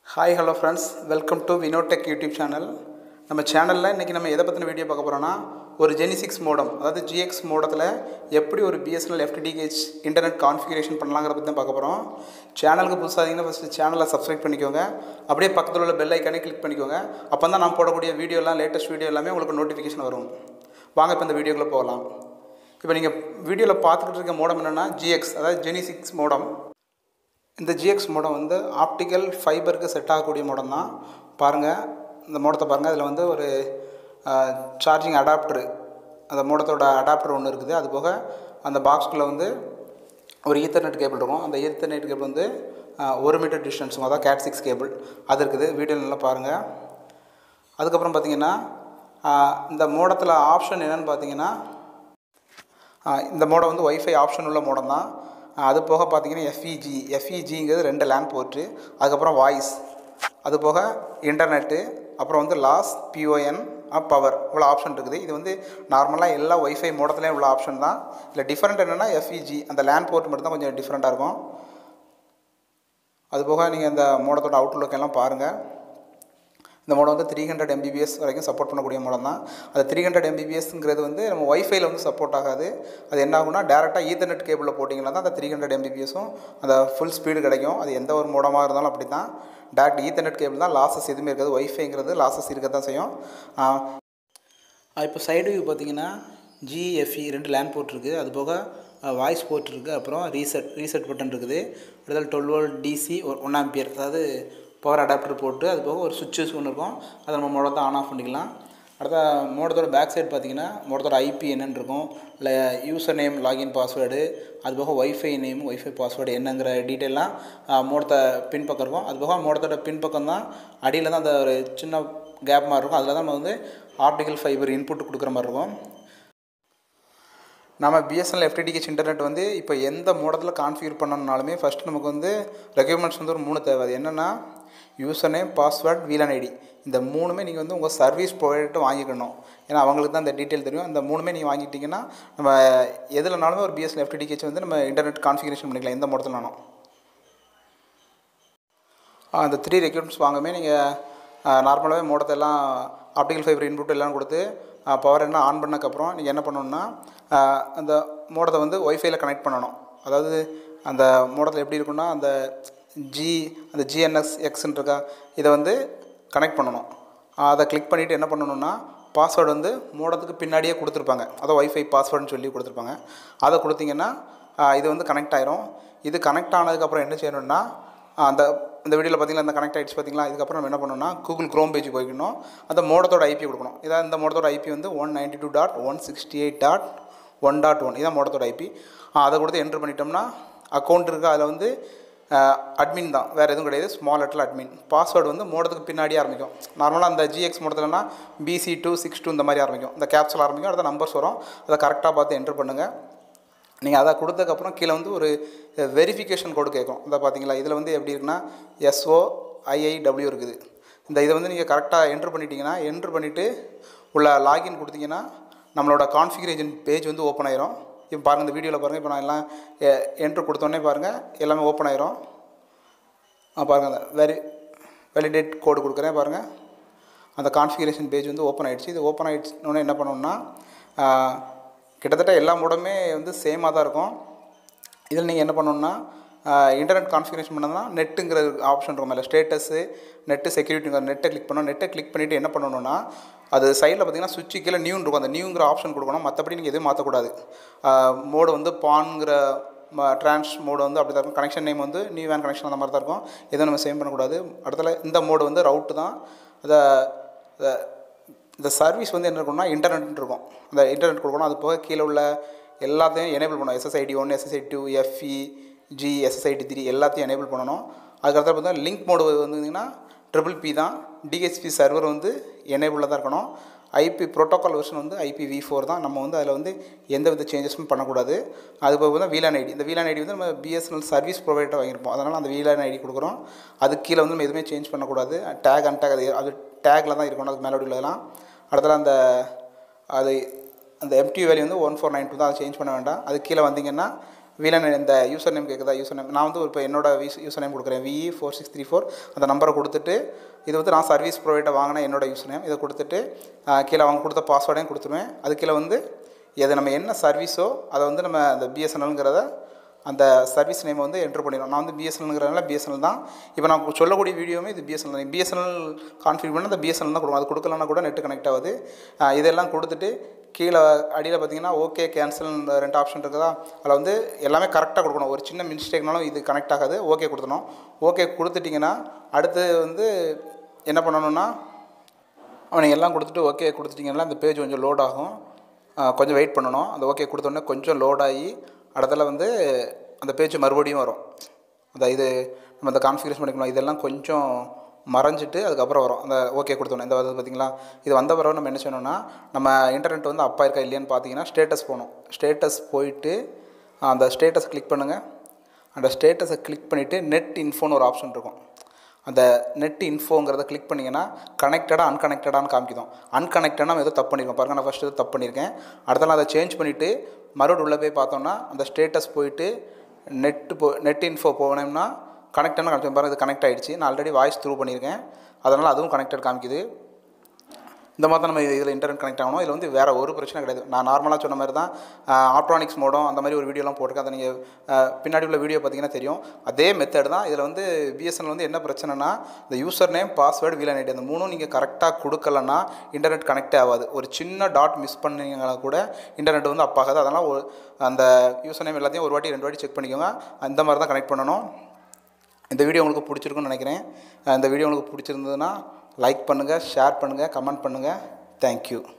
hi hello friends welcome to Vinotech YouTube channel நம்ம சேனலில் இன்றைக்கி நம்ம எதை பற்றின வீடியோ பார்க்க போகிறோன்னா ஒரு ஜெனிசிக்ஸ் மோடம் அதாவது ஜிஎக்ஸ் மோடத்தில் எப்படி ஒரு பிஎஸ்என்எல் எஃப்டிடிஹெச் இன்டர்நெட் கான்ஃபிகரேஷன் பண்ணலாங்கிற பற்றி தான் பார்க்க போகிறோம் சேனலுக்கு புதுசாக ஃபஸ்ட்டு சேனலை சப்ஸ்கிரைப் பண்ணிக்கோங்க அப்படியே பக்கத்தில் உள்ள பெல் ஐக்கானே கிளிக் பண்ணிக்கோங்க அப்போ தான் நான் போடக்கூடிய வீடியோலாம் லேட்டஸ்ட் வீடியோ எல்லாமே உங்களுக்கு நோட்டிஃபிகேஷன் வரும் வாங்க இப்போ இந்த வீடியோக்குள்ளே போகலாம் இப்போ நீங்கள் வீடியோவில் பார்த்துக்கிட்டு இருக்க மோடம் என்னென்னா ஜிஎக்ஸ் அதாவது ஜெனிசிக்ஸ் மோடம் இந்த ஜிஎக்ஸ் மோடம் வந்து ஆப்டிக்கல் ஃபைபருக்கு செட் ஆகக்கூடிய மோடம் தான் பாருங்கள் இந்த மோடத்தை பாருங்கள் அதில் வந்து ஒரு சார்ஜிங் அடாப்டரு அந்த மோடத்தோட அடாப்டர் ஒன்று இருக்குது அது போக அந்த பாக்ஸ்குள்ளே வந்து ஒரு ஈத்தர்நெட் கேபிள் இருக்கும் அந்த ஈத்தர்நெட் கேபிள் வந்து ஆஹ், ஒரு மீட்டர் டிஸ்டன்ஸும் அதான் கேட் சிக்ஸ் கேபிள் அது இருக்குது வீடியோ நல்லா பாருங்கள் அதுக்கப்புறம் பார்த்தீங்கன்னா ஆஹ், இந்த மோடத்தில் ஆப்ஷன் என்னென்னு பார்த்தீங்கன்னா ஆஹ் இந்த மோடம் வந்து ஒய்ஃபை ஆப்ஷன் உள்ள மோடம் தான் ஆஹ் அது போக பார்த்தீங்கன்னா எஃப்இஜி எஃப்இஜிங்கிறது ரெண்டு லேண்ட் போர்ட்டு அதுக்கப்புறம் வாய்ஸ் அது போக இன்டர்நெட்டு அப்புறம் வந்து லாஸ் பிஓஎன் பவர் இவ்வளோ ஆப்ஷன் இருக்குது இது வந்து நார்மலாக எல்லா ஒய்ஃபை மோடத்துலேயும் உள்ள ஆப்ஷன் தான் இல்லை டிஃப்ரெண்ட் என்னென்னா எஃப்இஜி அந்த லேண்ட் போர்ட் மட்டும் தான் கொஞ்சம் டிஃப்ரெண்ட்டாக இருக்கும் அது போக நீங்கள் இந்த மோடத்தோட அவுட்லுக் எல்லாம் பாருங்கள் இந்த மோடம் வந்து த்ரீ ஹண்ட்ரட் எம்பிபிஎஸ் வரைக்கும் சப்போர்ட் பண்ணக்கூடிய மோடம் தான் அது த்ரீ ஹண்ட்ரட் எம்பிபிஎஸ்ங்கிறது வந்து நம்ம ஒய்ஃபைல வந்து சப்போர்ட் ஆகாது அது என்ன ஆகும்னா டேரெக்டாக ஈத்தர்நெட் கேபிளில் போட்டிங்கன்னா தான் அந்த த்ரீ ஹண்ட்ரட் எம்பிபிஎஸும் அந்த ஃபுல் ஸ்பீடு கிடைக்கும் அது எந்த ஒரு மோடமாக இருந்தாலும் அப்படி தான் டேரக்ட் ஈத்தர்நெட் கேபிள் தான் லாசஸ் எதுவுமே இருக்காது ஒய்ஃபைங்கிறது லாசஸ் இருக்க தான் செய்யும் இப்போ சைடு வியூ பார்த்தீங்கன்னா ஜிஎஃப்இ ரெண்டு லேண்ட் போர்ட் இருக்குது அது போக வாய்ஸ் போர்ட் இருக்குது அப்புறம் ரீசெட் ரீசெட் பட்டன் இருக்குது அடுத்தது twelve volt DC one ampere அதாவது பவர் அடாப்டர் போட்டு அது போக ஒரு சுவிட்சஸ் ஒன்று இருக்கும் அதை நம்ம மோடத்தை ஆன் ஆஃப் பண்ணிக்கலாம் அடுத்த மோடத்தோட பேக் சைடு பார்த்தீங்கன்னா மோடத்தோட ஐபி என்னன்னு இருக்கும் இல்லை யூசர் நேம் லாகின் பாஸ்வேர்டு அது போக ஒய்ஃபை நேம் ஒய்ஃபை பாஸ்வேர்டு என்னங்கிற டீட்டெயிலாம் மோடத்தை பின்பக்கம் இருக்கும் அது போக மோடத்தோட பின்பக்கம் தான் அடியில் தான் அந்த ஒரு சின்ன கேப் மாதிரி இருக்கும் அதில் தான் நம்ம வந்து ஆப்டிக்கல் ஃபைபர் இன்புட் கொடுக்குற மாதிரி இருக்கும் நம்ம பிஎஸ்என்எல் எஃப்டிடிஹெச் இன்டர்நெட் வந்து இப்போ எந்த மோடத்தில் கான்ஃபிகர் பண்ணணுனாலுமே ஃபஸ்ட்டு நமக்கு வந்து ரெக்யூர்மெண்ட்ஸ் வந்து ஒரு மூணு தேவை அது என்னென்னா user name password VLAN ID இந்த மூணுமே நீங்கள் வந்து உங்கள் சர்வீஸ் ப்ரொவைடர்கிட்ட வாங்கிக்கணும் ஏன்னா அவங்களுக்கு தான் இந்த டீட்டெயில் தெரியும் அந்த மூணுமே நீங்கள் வாங்கிட்டீங்கன்னா நம்ம எதுலனாலுமே ஒரு பிஎஸ்என்எல் எஃப்டிடிஹெச் வந்து நம்ம இன்டர்நெட் கான்ஃபிகரேஷன் பண்ணிக்கலாம் எந்த மோடத்துலனாலும் அந்த த்ரீ ரெக்யூர்மெண்ட்ஸ் வாங்கவே நீங்கள் நார்மலாகவே மோடத்தை எல்லாம் ஆப்டிக்கல் ஃபைபர் இன்புட் எல்லாம் கொடுத்து பவர் என்ன ஆன் பண்ணக்கப்புறம் நீங்கள் என்ன பண்ணணும்னா ஆஹ் அந்த மோடத்தை வந்து ஒய்ஃபைல கனெக்ட் பண்ணணும் அதாவது அந்த மோடத்தில் எப்படி இருக்குன்னா அந்த ஜி அந்த ஜிஎன்எஸ் எக்ஸ்ன்னு இருக்கா இதை வந்து கனெக்ட் பண்ணணும் அதை கிளிக் பண்ணிவிட்டு என்ன பண்ணணும்னா பாஸ்வேர்டு வந்து மோடத்துக்கு பின்னாடியே கொடுத்துருப்பாங்க அதான் ஒய்ஃபை பாஸ்வேர்டுன்னு சொல்லி கொடுத்துருப்பாங்க அதை கொடுத்தீங்கன்னா ஆஹ் இது வந்து கனெக்ட் ஆயிரும் இது கனெக்ட் ஆனதுக்கப்புறம் என்ன செய்யணும்னா அந்த இந்த வீடியோவில் பார்த்தீங்களா இந்த கனெக்ட் ஆகிடுச்சு பார்த்தீங்களா இதுக்கப்புறம் நம்ம என்ன பண்ணணும்னா கூகுள் க்ரோம் பேஜ் போய்க்கணும் அந்த மோடத்தோட ஐபி கொடுக்கணும் இதான் இந்த மோடத்தோட ஐபி வந்து one ninety two dot one sixty eight dot one dot one இதான் மோடத்தோட ஐபி அதை கொடுத்து என்ட்ரு பண்ணிட்டோம்னா அக்கௌண்ட் இருக்குது அதில் வந்து அட்மின் தான் வேறு எதுவும் கிடையாது ஸ்மால் லெட்டர் அட்மின் பாஸ்வேர்டு வந்து மோடத்துக்கு பின்னாடியே ஆரம்பிக்கும் நார்மலாக அந்த ஜிஎக்ஸ் மோடத்துலனா பிசி டூ சிக்ஸ் டூ இந்த மாதிரி ஆரம்பிக்கும் இந்த கேப்சல் ஆரம்பிக்கும் அடுத்த நம்பர்ஸ் வரும் அதை கரெக்டாக பார்த்து என்ட்ரு பண்ணுங்கள் நீங்கள் அதை கொடுத்ததுக்கப்புறம் கீழே வந்து ஒரு வெரிஃபிகேஷன் கோடு கேட்கும் இந்த பார்த்தீங்களா இதில் வந்து எப்படி இருக்குன்னா எஸ்ஓ ஐஐடபிள்யூ இருக்குது இந்த இதை வந்து நீங்கள் கரெக்டாக என்ட்ரு பண்ணிட்டீங்கன்னா என்ட்ரு பண்ணிவிட்டு உள்ள லாகின் கொடுத்தீங்கன்னா நம்மளோட கான்ஃபிகரேஷன் பேஜ் வந்து ஓப்பன் ஆயிரும் இப்போ பாருங்கள் இந்த வீடியோவில் பாருங்கள் இப்போ நான் எல்லாம் என்ட்ரு கொடுத்தோன்னே பாருங்கள் எல்லாமே ஓப்பன் ஆயிரும் ஆ பாருங்கள் அந்த வெரி வேலிடேட் கோடு கொடுக்குறேன் பாருங்கள் அந்த கான்ஃபிகரேஷன் பேஜ் வந்து ஓப்பன் ஆகிடுச்சு இது ஓப்பன் ஆகிடுச்சுனோடனே என்ன பண்ணணும்னா ஆஹ், கிட்டத்தட்ட எல்லா மோடமே வந்து சேமாக தான் இருக்கும் இதில் நீங்கள் என்ன பண்ணணும்னா இன்டர்நெட் கான்ஃபிகரேஷன் பண்ணணும்னா நெட்டுங்கிற ஆப்ஷன் இருக்கும் மேலே ஸ்டேட்டஸு நெட்டு செக்யூரிட்டிங்கிற நெட்டை கிளிக் பண்ணணும் நெட்டை கிளிக் பண்ணிவிட்டு என்ன பண்ணணும்னா அது சைடில் பார்த்தீங்கன்னா சுவிட்சு கீழே நியூன்னு இருக்கும் அந்த நியூங்கிற ஆப்ஷன் கொடுக்கணும் மற்றபடி நீங்கள் எதுவும் மாற்றக்கூடாது மோடு வந்து பான்ங்கிற ட்ரான்ஸ் மோடு வந்து அப்படி தான் இருக்கும் கனெக்ஷன் நேம் வந்து நியூ வேன் கனெக்ஷன் அந்த மாதிரி தான் இருக்கும் எதுவும் நம்ம சேவ் பண்ணக்கூடாது அடுத்தல இந்த மோடு வந்து ரவுட்டு தான் அதை அதை இந்த சர்வீஸ் வந்து என்ன இருக்கும்னா இன்டர்நெட் இருக்கும் அந்த இன்டர்நெட் கொடுக்கணும் அது போக கீழே உள்ள எல்லாத்தையும் எனேபிள் பண்ணணும் SSID one SSI two FE G SSID three எல்லாத்தையும் எனேபிள் பண்ணணும் அதுக்கடுத்து பார்த்தா லிங்க் மோடு வந்தீங்கன்னா ட்ரிபிள் பி தான் டிஹெச்பி சர்வர் வந்து எனேபிளில் தான் இருக்கணும் ஐபி ப்ரோட்டோகால் வெர்ஷன் வந்து ஐபி வி ஃபோர் தான் நம்ம வந்து அதில் வந்து எந்த வித சேஞ்சஸும் பண்ணக்கூடாது அது போக வந்து வீலான் ஐடி இந்த வீலான் ஐடி வந்து நம்ம பிஎஸ்என்எல் சர்வீஸ் ப்ரொவைடர் வாங்கியிருப்போம் அதனால் அந்த வீலான் ஐடி கொடுக்குறோம் அது கீழே வந்து நம்ம எதுவுமே சேஞ்ச் பண்ணக்கூடாது டேக் அன்டேக் அது அது டேக்கில் தான் இருக்கணும் அதுக்கு மேலே உள்ளதெல்லாம் அடுத்தது அந்த அது அந்த எம்டி வேல்யூ வந்து ஒன் ஃபோர் நைன் டூ தான் அதை சேஞ்ச் பண்ண வேண்டாம் அது கீழே வந்தீங்கன்னா வீலன் இந்த யூசர் நேம் கேட்குதா யூசர் நேம் நான் வந்து இப்போ என்னோட யூசர் நேம் கொடுக்குறேன் VE four six three four அந்த நம்பரை கொடுத்துட்டு இது வந்து நான் சர்வீஸ் ப்ரொவைடர் வாங்கின என்னோட யூசர் நேம் இதை கொடுத்துட்டு ஆஹ், கீழே அவங்க கொடுத்த பாஸ்வேர்டையும் கொடுத்துருவேன் அது கீழே வந்து எது நம்ம என்ன சர்வீஸோ அதை வந்து நம்ம அந்த பிஎஸ்என்எல்ங்கிறத அந்த சர்வீஸ் நேமை வந்து என்ட்ரு பண்ணிடுவோம் நான் வந்து பிஎஸ்என்எல்ங்கிறதுனால பிஎஸ்என்எல் தான் இப்போ நான் சொல்லக்கூடிய வீடியோவுமே இது பிஎஸ்என்எல் தான் பிஎஸ்என்எல் கான்ஃபிக் பண்ணால் அந்த பிஎஸ்என்எல் தான் கொடுக்கும் அது கொடுக்கலன்னா கூட நெட்டு கனெக்ட் ஆகுது ஆஹ் இதெல்லாம் கொடுத்துட்டு கீழே அடியில் பார்த்தீங்கன்னா ஓகே கேன்சல் இந்த ரெண்டு ஆப்ஷன் இருக்குதா அதில் வந்து எல்லாமே கரெக்டாக கொடுக்கணும் ஒரு சின்ன மிஸ்டேக்னாலும் இது கனெக்ட் ஆகாது ஓகே கொடுத்துடணும் ஓகே கொடுத்துட்டிங்கன்னா அடுத்து வந்து என்ன பண்ணணும்னா அவனை எல்லாம் கொடுத்துட்டு ஓகே கொடுத்துட்டிங்கன்னா இந்த பேஜ் கொஞ்சம் லோட் ஆகும் ஆஹ் கொஞ்சம் வெயிட் பண்ணணும் அந்த ஓகே கொடுத்தோடனே கொஞ்சம் லோட் ஆகி அடுத்தல வந்து அந்த பேஜ் மறுபடியும் வரும் அந்த இது நம்ம அந்த கான்ஃபிகரேஷன் பண்ணிக்கணும் இதெல்லாம் கொஞ்சம் மறைஞ்சிட்டு அதுக்கப்புறம் வரும் அந்த ஓகே கொடுத்தோன்னே இந்த வந்து பார்த்தீங்களா இது வந்த பிறகு நம்ம என்ன செய்யணும்னா நம்ம இன்டர்நெட் வந்து அப்பா இருக்கா இல்லையான்னு பார்த்தீங்கன்னா ஸ்டேட்டஸ் போகணும் ஸ்டேட்டஸ் போயிட்டு அந்த ஸ்டேட்டஸ் கிளிக் பண்ணுங்கள் அந்த ஸ்டேட்டஸை கிளிக் பண்ணிவிட்டு நெட் இன்ஃபோன்னு ஒரு ஆப்ஷன் இருக்கும் அந்த நெட் இன்ஃபோங்கிறத கிளிக் பண்ணிங்கன்னா கனெக்டடாக அன்கனெக்டடான்னு காமிக்குதோம் அன்கனெக்டடாக நம்ம ஏதோ தப்பு பண்ணியிருக்கோம் பாருங்க நான் ஃபஸ்ட்டு ஏதோ தப்பு பண்ணியிருக்கேன் அடுத்தால அதை சேஞ்ச் பண்ணிவிட்டு மறுபடியும் உள்ளே போய் பார்த்தோம்னா அந்த ஸ்டேட்டஸ் போயிட்டு நெட்டு போ நெட் இன்ஃபோ போனோம்னா கனெக்டான காமிக்கும் பாருங்க இது கனெக்ட் ஆகிடுச்சு நான் ஆல்ரெடி வாய்ஸ் த்ரூ பண்ணியிருக்கேன் அதனால் அதுவும் கனெக்டட் காமிக்குது இந்த மாதிரி தான் நம்ம இதில் இன்டர்நெட் கனெக்ட் ஆகணும் இதில் வந்து வேறு ஒரு பிரச்சனை கிடையாது நான் நார்மலாக சொன்ன மாதிரி தான் ஆப்ட்ரானிக்ஸ் மோடம் அந்த மாதிரி ஒரு வீடியோலாம் போட்டிருக்கேன் அதை நீங்கள் பின்னாடி உள்ள வீடியோ பார்த்தீங்கன்னா தெரியும் அதே மெத்தட் தான் இதில் வந்து பிஎஸ்என்எல் வந்து என்ன பிரச்சனைனா இந்த user name password VLAN ID அந்த மூணும் நீங்கள் கரெக்டாக கொடுக்கலன்னா இன்டர்நெட் கனெக்டே ஆகாது ஒரு சின்ன டாட் மிஸ் பண்ணீங்கன்னா கூட இன்டர்நெட் வந்து அப்பாகாது அதனால் ஒரு அந்த யூசர் நேம் எல்லாத்தையும் ஒரு வாட்டி ரெண்டு வாட்டி செக் பண்ணிக்கோங்க அந்த மாதிரி தான் கனெக்ட் பண்ணணும் இந்த வீடியோ உங்களுக்கு பிடிச்சிருக்குன்னு நினைக்கிறேன் அஹ் இந்த வீடியோ உங்களுக்கு பிடிச்சிருந்ததுன்னா லைக் பண்ணுங்கள் ஷேர் பண்ணுங்கள் கமெண்ட் பண்ணுங்கள் தேங்க்யூ